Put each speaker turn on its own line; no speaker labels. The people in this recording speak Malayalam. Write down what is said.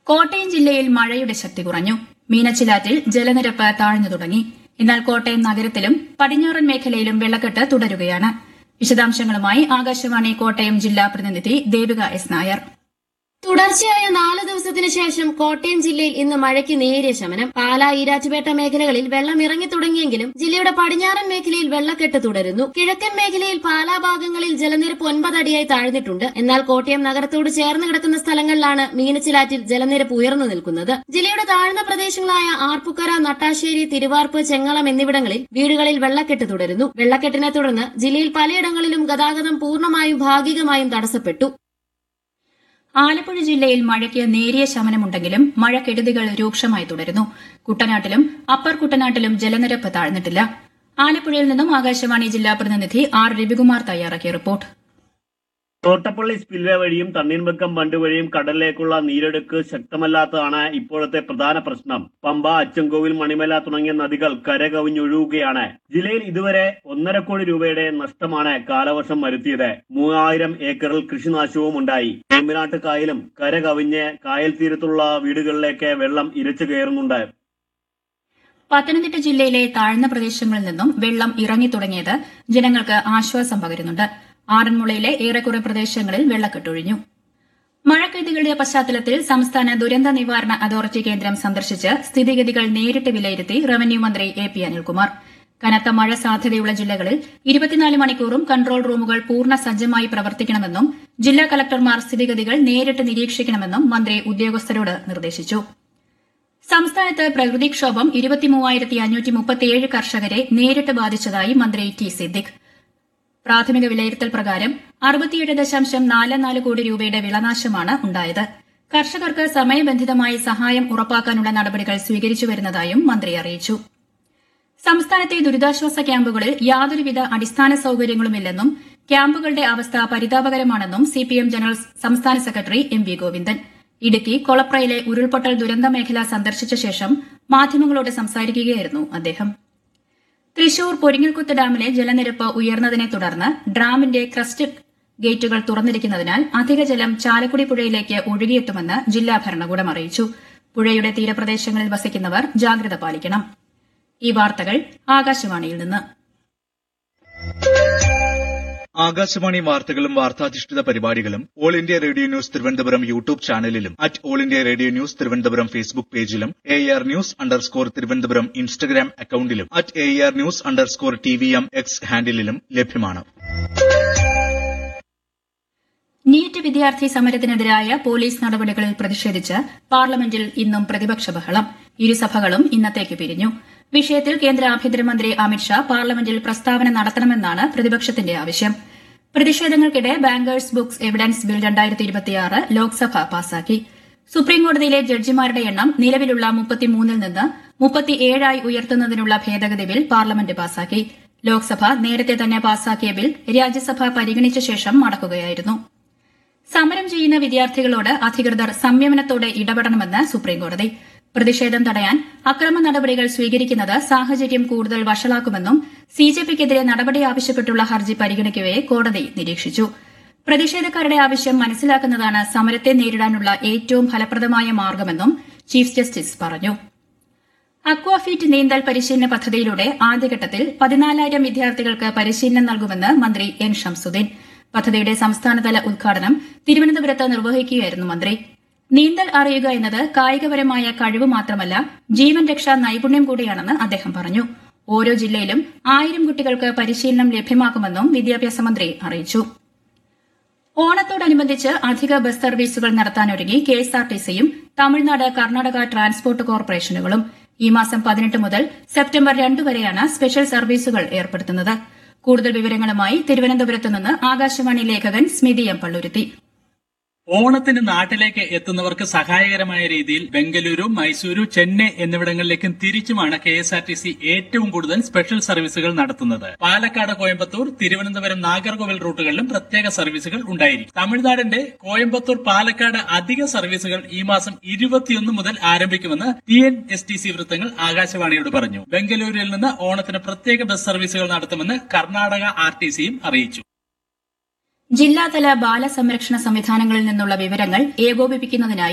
കോട്ടയം ജില്ലയിൽ മഴയുടെ ശക്തി കുറഞ്ഞു മീനച്ചിലാറ്റിൽ ജലനിരപ്പ് താഴ്ന്നു തുടങ്ങി എന്നാൽ കോട്ടയം നഗരത്തിലും പടിഞ്ഞാറൻ മേഖലയിലും വെള്ളക്കെട്ട് തുടരുകയാണ് വിശദാംശങ്ങളുമായി ആകാശവാണി കോട്ടയം ജില്ലാ പ്രതിനിധി ദേവിക എസ് നായർ
തുടർച്ചയായ നാല് ദിവസത്തിനു ശേഷം കോട്ടയം ജില്ലയിൽ ഇന്ന് മഴയ്ക്ക് നേരിയ ശമനം പാലാ ഈരാറ്റുപേട്ട മേഖലകളിൽ വെള്ളം ഇറങ്ങി തുടങ്ങിയെങ്കിലും ജില്ലയുടെ പടിഞ്ഞാറൻ മേഖലയിൽ വെള്ളക്കെട്ട് തുടരുന്നു കിഴക്കൻ മേഖലയിൽ പാലാ ഭാഗങ്ങളിൽ ജലനിരപ്പ് ഒൻപത് അടിയായി താഴ്ന്നിട്ടുണ്ട് എന്നാൽ കോട്ടയം നഗരത്തോട് ചേർന്ന് കിടക്കുന്ന സ്ഥലങ്ങളിലാണ് മീനച്ചിലാറ്റിൽ ജലനിരപ്പ് ഉയർന്നു നിൽക്കുന്നത് ജില്ലയുടെ താഴ്ന്ന പ്രദേശങ്ങളായ ആർപ്പുക്കര നട്ടാശ്ശേരി തിരുവാർപ്പ് ചെങ്ങളം എന്നിവിടങ്ങളിൽ വീടുകളിൽ വെള്ളക്കെട്ട് തുടരുന്നു വെള്ളക്കെട്ടിനെ തുടർന്ന് ജില്ലയിൽ പലയിടങ്ങളിലും ഗതാഗതം പൂർണ്ണമായും ഭാഗികമായും തടസ്സപ്പെട്ടു
ആലപ്പുഴ ജില്ലയിൽ മഴയ്ക്ക് നേരിയ ശമനമുണ്ടെങ്കിലും മഴക്കെടുതികൾ രൂക്ഷമായി തുടരുന്നു കുട്ടനാട്ടിലും അപ്പർ കുട്ടനാട്ടിലും ജലനിരപ്പ് താഴ്ന്നിട്ടില്ല ആലപ്പുഴയിൽ നിന്നും ആകാശവാണി ജില്ലാ പ്രതിനിധി ആർ രവികുമാർ തയ്യാറാക്കിയ റിപ്പോർട്ട്
തോട്ടപ്പള്ളി സ്പിൽവേ വഴിയും തണ്ണീർമുക്കം ബണ്ട് വഴിയും കടലിലേക്കുള്ള നീരൊഴുക്ക് ശക്തമല്ലാത്തതാണ് ഇപ്പോഴത്തെ പ്രധാന പ്രശ്നം പമ്പ അച്ചൻകോവിൽ മണിമല തുടങ്ങിയ നദികൾ കരകവിഞ്ഞൊഴുകുകയാണ് ജില്ലയിൽ ഇതുവരെ ഒന്നര കോടി രൂപയുടെ നഷ്ടമാണ് കാലവർഷം വരുത്തിയത് മൂവായിരം ഏക്കറിൽ കൃഷിനാശവും ഉണ്ടായി വേമ്പനാട്ട് കായലും കരകവിഞ്ഞ് കായൽ തീരത്തുള്ള വീടുകളിലേക്ക് വെള്ളം ഇരച്ചു കയറുന്നുണ്ട്
പത്തനംതിട്ട ജില്ലയിലെ താഴ്ന്ന പ്രദേശങ്ങളിൽ നിന്നും വെള്ളം ഇറങ്ങി തുടങ്ങിയത് ജനങ്ങൾക്ക് ആശ്വാസം പകരുന്നുണ്ട് ആറന്മുളയിലെ ഏറെക്കുറെ പ്രദേശങ്ങളിൽ വെള്ളക്കെട്ടൊഴിഞ്ഞു മഴക്കെടുതികളുടെ പശ്ചാത്തലത്തിൽ സംസ്ഥാന ദുരന്ത നിവാരണ അതോറിറ്റി കേന്ദ്രം സന്ദർശിച്ച് സ്ഥിതിഗതികൾ നേരിട്ട് വിലയിരുത്തി റവന്യൂ മന്ത്രി എ പി അനിൽകുമാർ കനത്ത മഴ സാധ്യതയുള്ള ജില്ലകളിൽ ഇരുപത്തിനാല് മണിക്കൂറും കൺട്രോൾ റൂമുകൾ പൂർണ്ണ സജ്ജമായി പ്രവർത്തിക്കണമെന്നും ജില്ലാ കലക്ടർമാർ സ്ഥിതിഗതികൾ നേരിട്ട് നിരീക്ഷിക്കണമെന്നും മന്ത്രി ഉദ്യോഗസ്ഥരോട് നിർദ്ദേശിച്ചു സംസ്ഥാനത്ത് പ്രകൃതിക്ഷോഭം ഇരുപത്തിമൂവായിരത്തി അഞ്ഞൂറ്റി മുപ്പത്തിയേഴ് കർഷകരെ നേരിട്ട് ബാധിച്ചതായി മന്ത്രി ടി സിദ്ദിഖ് പ്രാഥമിക വിലയിരുത്തൽ പ്രകാരം അറുപത്തിയേഴ് ദശാംശം നാല് നാല് കോടി രൂപയുടെ വിളനാശമാണ് ഉണ്ടായത് കർഷകർക്ക് സമയബന്ധിതമായി സഹായം ഉറപ്പാക്കാനുള്ള നടപടികൾ സ്വീകരിച്ചു വരുന്നതായും മന്ത്രി അറിയിച്ചു സംസ്ഥാനത്തെ ദുരിതാശ്വാസ ക്യാമ്പുകളിൽ യാതൊരുവിധ അടിസ്ഥാന സൌകര്യങ്ങളുമില്ലെന്നും ക്യാമ്പുകളുടെ അവസ്ഥ പരിതാപകരമാണെന്നും സിപിഎം ജനറൽ സംസ്ഥാന secretary M V Govindan Idukki കൊളപ്രയിലെ ഉരുൾപൊട്ടൽ ദുരന്ത മേഖല സന്ദർശിച്ച ശേഷം മാധ്യമങ്ങളോട് സംസാരിക്കുകയായിരുന്നു അദ്ദേഹം തൃശൂർ പൊരിങ്ങൽക്കുത്ത് ഡാമിലെ ജലനിരപ്പ് ഉയർന്നതിനെ തുടർന്ന് ഡാമിന്റെ ക്രസ്റ്റ് ഗേറ്റുകൾ തുറന്നിരിക്കുന്നതിനാൽ അധിക ജലം ചാലക്കുടി പുഴയിലേക്ക് ഒഴുകിയെത്തുമെന്ന് ജില്ലാ ഭരണകൂടം അറിയിച്ചു പുഴയുടെ തീരപ്രദേശങ്ങളിൽ വസിക്കുന്നവർ ജാഗ്രത പാലിക്കണം ഈ വാർത്തകൾ ആകാശവാണിയിൽ നിന്ന്
ആകാശവാണി വാർത്തകളും വാർത്താധിഷ്ഠിത പരിപാടികളും all India radio news Thiruvananthapuram YouTube ചാനലിലും at all India radio news Thiruvananthapuram Facebook പേജിലും A R news underscore Thiruvananthapuram Instagram അക്കൌണ്ടിലും at A R news underscore T V M X ഹാൻഡിലും ലഭ്യമാണ്
നീറ്റ് വിദ്യാർത്ഥി സമരത്തിനെതിരായ പോലീസ് നടപടികളിൽ പ്രതിഷേധിച്ച് പാർലമെന്റിൽ ഇന്നും പ്രതിപക്ഷ ബഹളം ഇരുസഭകളും ഇന്നത്തേക്ക് പിരിഞ്ഞു വിഷയത്തിൽ കേന്ദ്ര ആഭ്യന്തരമന്ത്രി അമിത്ഷാ പാർലമെന്റിൽ പ്രസ്താവന നടത്തണമെന്നാണ് പ്രതിപക്ഷത്തിന്റെ ആവശ്യം പ്രതിഷേധങ്ങൾക്കിടെ ബാങ്കേഴ്സ് ബുക്സ് എവിഡൻസ് ബിൽ രണ്ടായിരത്തി ലോക്സഭ പാസാക്കി സുപ്രീംകോടതിയിലെ ജഡ്ജിമാരുടെ എണ്ണം നിലവിലുള്ള മുപ്പത്തിമൂന്നിൽ നിന്ന് മുപ്പത്തിയേഴായി ഉയർത്തുന്നതിനുള്ള ഭേദഗതി ബിൽ പാർലമെന്റ് പാസാക്കി ലോക്സഭ നേരത്തെ തന്നെ പാസാക്കിയ ബിൽ രാജ്യസഭ പരിഗണിച്ച ശേഷം മടക്കുകയായിരുന്നു സമരം ചെയ്യുന്ന വിദ്യാർത്ഥികളോട് അധികൃതർ സംയമനത്തോടെ ഇടപെടണമെന്ന് സുപ്രീംകോടതി പ്രതിഷേധം തടയാൻ അക്രമ നടപടികൾ സ്വീകരിക്കുന്നത് സാഹചര്യം കൂടുതൽ വഷളാക്കുമെന്നും സിജെപിക്കെതിരെ നടപടി ആവശ്യപ്പെട്ടുള്ള ഹർജി പരിഗണിക്കവെ കോടതി നിരീക്ഷിച്ചു പ്രതിഷേധക്കാരുടെ ആവശ്യം മനസ്സിലാക്കുന്നതാണ് സമരത്തെ നേരിടാനുള്ള ഏറ്റവും ഫലപ്രദമായ മാർഗമെന്നും ചീഫ് ജസ്റ്റിസ് പറഞ്ഞു അക്വാഫീറ്റ് നീന്തൽ പരിശീലന പദ്ധതിയിലൂടെ ആദ്യഘട്ടത്തിൽ പതിനാലായിരം വിദ്യാർത്ഥികൾക്ക് പരിശീലനം നൽകുമെന്ന് മന്ത്രി എൻ ഷംസുദ്ദീൻ പദ്ധതിയുടെ സംസ്ഥാനതല ഉദ്ഘാടനം തിരുവനന്തപുരത്ത് നിർവഹിക്കുകയായിരുന്നു മന്ത്രി നീന്തൽ അറിയുക എന്നത് കായികപരമായ കഴിവ് മാത്രമല്ല ജീവൻ രക്ഷാ നൈപുണ്യം കൂടിയാണെന്ന് അദ്ദേഹം പറഞ്ഞു ഓരോ ജില്ലയിലും ആയിരം കുട്ടികൾക്ക് പരിശീലനം ലഭ്യമാക്കുമെന്നും വിദ്യാഭ്യാസ മന്ത്രി അറിയിച്ചു ഓണത്തോടനുബന്ധിച്ച് അധിക ബസ് സർവീസുകൾ നടത്താനൊരുങ്ങി കെഎസ്ആർടിസിയും തമിഴ്നാട് കർണാടക ട്രാൻസ്പോർട്ട് കോർപ്പറേഷനുകളും ഈ മാസം പതിനെട്ട് മുതൽ സെപ്റ്റംബർ രണ്ട് വരെയാണ് സ്പെഷ്യൽ സർവീസുകൾ ഏർപ്പെടുത്തുന്നത് കൂടുതൽ വിവരങ്ങളുമായി തിരുവനന്തപുരത്ത് നിന്ന് ആകാശവാണി ലേഖകൻ സ്മിതി എം പള്ളുരുത്തി
ഓണത്തിന് നാട്ടിലേക്ക് എത്തുന്നവർക്ക് സഹായകരമായ രീതിയിൽ ബംഗളൂരു മൈസൂരു ചെന്നൈ എന്നിവിടങ്ങളിലേക്കും തിരിച്ചുമാണ് K S R T C ഏറ്റവും കൂടുതൽ സ്പെഷ്യൽ സർവീസുകൾ നടത്തുന്നത് പാലക്കാട് കോയമ്പത്തൂർ തിരുവനന്തപുരം നാഗർകോവിൽ റൂട്ടുകളിലും പ്രത്യേക സർവീസുകൾ ഉണ്ടായിരിക്കും തമിഴ്നാടിന്റെ കോയമ്പത്തൂർ പാലക്കാട് അധിക സർവീസുകൾ ഈ മാസം ഇരുപത്തിയൊന്ന് മുതൽ ആരംഭിക്കുമെന്ന് T N S T C വൃത്തങ്ങൾ ആകാശവാണിയോട് പറഞ്ഞു ബംഗളൂരുവിൽ നിന്ന് ഓണത്തിന് പ്രത്യേക ബസ് സർവീസുകൾ നടത്തുമെന്ന് കർണാടക ആർ ടി സിയും അറിയിച്ചു
ജില്ലാതല ബാലസംരക്ഷണ സംവിധാനങ്ങളിൽ നിന്നുള്ള വിവരങ്ങൾ ഏകോപിപ്പിക്കുന്നതിനായി